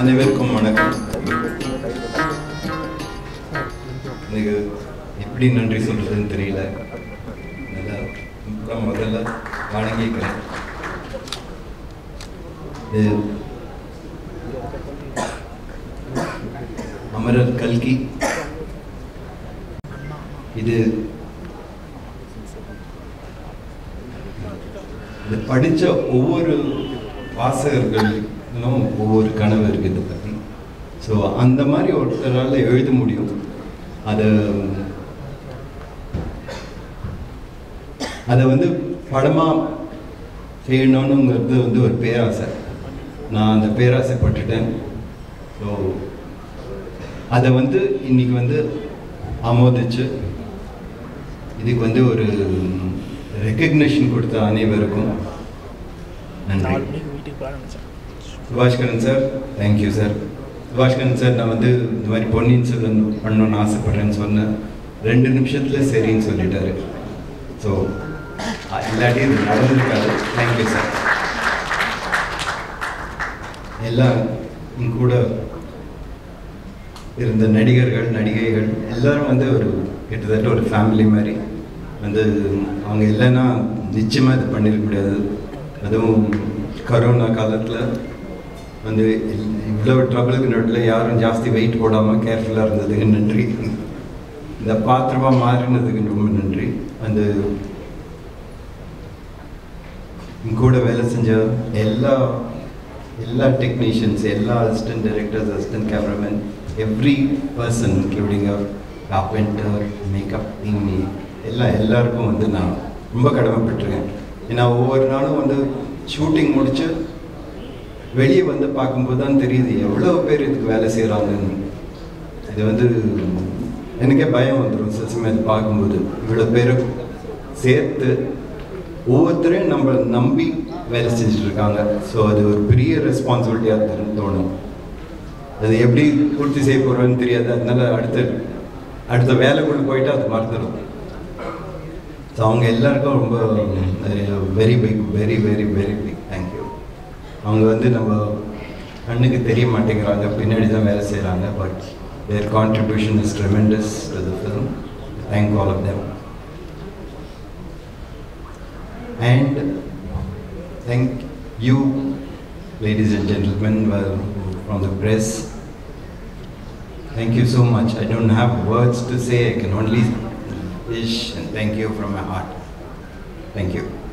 அனைவருக்கும் வணக்கம் எனக்கு எப்படி நன்றி சொல்றதுன்னு தெரியல நல்லா அப்புறம் முதல்ல வணங்கிக்கிறேன் இது அமரர் கல்கி இது இது படித்த ஒவ்வொரு வாசகர்களும் ஒவ்வொரு கனவு இருக்குது இதை பற்றி ஸோ அந்த மாதிரி ஒருத்தரால் எழுத முடியும் அதை அதை வந்து படமாக செய்யணுங்கிறது வந்து ஒரு பேராசை நான் அந்த பேராசைப்பட்டுட்டேன் ஸோ அதை வந்து இன்னைக்கு வந்து ஆமோதிச்சு இதுக்கு வந்து ஒரு ரெக்கக்னிஷன் கொடுத்த அனைவருக்கும் நன்றி நாலு மணிக்கு வீட்டுக்கு போக நினச்சேன் Subhashkaran sir thank you sir Subhashkaran sir நான் வந்து இந்த மாதிரி பொன்னியின் செல்வன் பண்ணணும்னு ஆசைப்பட்றேன்னு சொன்னேன் ரெண்டு நிமிஷத்தில் சரின்னு சொல்லிட்டாரு ஸோ இல்லாட்டி இது நடந்திருக்காது தேங்க்யூ சார் எல்லாம் என் கூட இருந்த நடிகர்கள் நடிகைகள் எல்லாரும் வந்து ஒரு கிட்டத்தட்ட ஒரு ஃபேமிலி மாதிரி வந்து அவங்க இல்லைன்னா நிச்சயமாக இது பண்ணிருக்க முடியாது அதுவும் கரோனா காலத்தில் வந்து இல்- இவ்வளோ ட்ரபிளுக்கு நடுவில் யாரும் ஜாஸ்தி வெயிட் போடாமல் கேர்ஃபுல்லாக இருந்ததுக்கு நன்றி இந்த பாத்திரமாக மாறினதுக்கு ரொம்ப நன்றி அந்த என் கூட வேலை செஞ்ச எல்லா எல்லா டெக்னீஷியன்ஸ் எல்லா assistant directors assistant cameraman every person including carpenter makeup team எல்லா எல்லாருக்கும் வந்து நான் ரொம்ப கடமைப்பட்டிருக்கேன் ஏன்னா ஒவ்வொரு நாளும் வந்து ஷூட்டிங் முடிச்சு வெளியே வந்து பார்க்கும்போது தான் தெரியுது எவ்வளோ பேர் இதுக்கு வேலை செய்கிறாங்கன்னு இது வந்து எனக்கே பயம் வந்துடும் சில சமயம் இது பார்க்கும்போது இவ்வளோ பேரை சேர்த்து ஒவ்வொருத்தரையும் நம்ம நம்பி வேலை செஞ்சுட்டு இருக்காங்க ஸோ அது ஒரு பெரிய ரெஸ்பான்சிபிலிட்டியாக தோணும் அது எப்படி பூர்த்தி செய்ய போகிறோன்னு தெரியாது அதனால அடுத்த அடுத்த வேலைக்குள்ள போயிட்டு அது மறந்துடும் ஸோ அவங்க எல்லாருக்கும் ரொம்ப very big very very very big thank you அவங்க வந்து நம்ம கண்ணுக்கு தெரிய மாட்டேங்கிறாங்க பின்னாடி தான் வேலை செய்கிறாங்க but their contribution is tremendous to the film thank all of them and thank you ladies and gentlemen well, from the press thank you so much i don't have words to say i can only wish and thank you from my heart thank you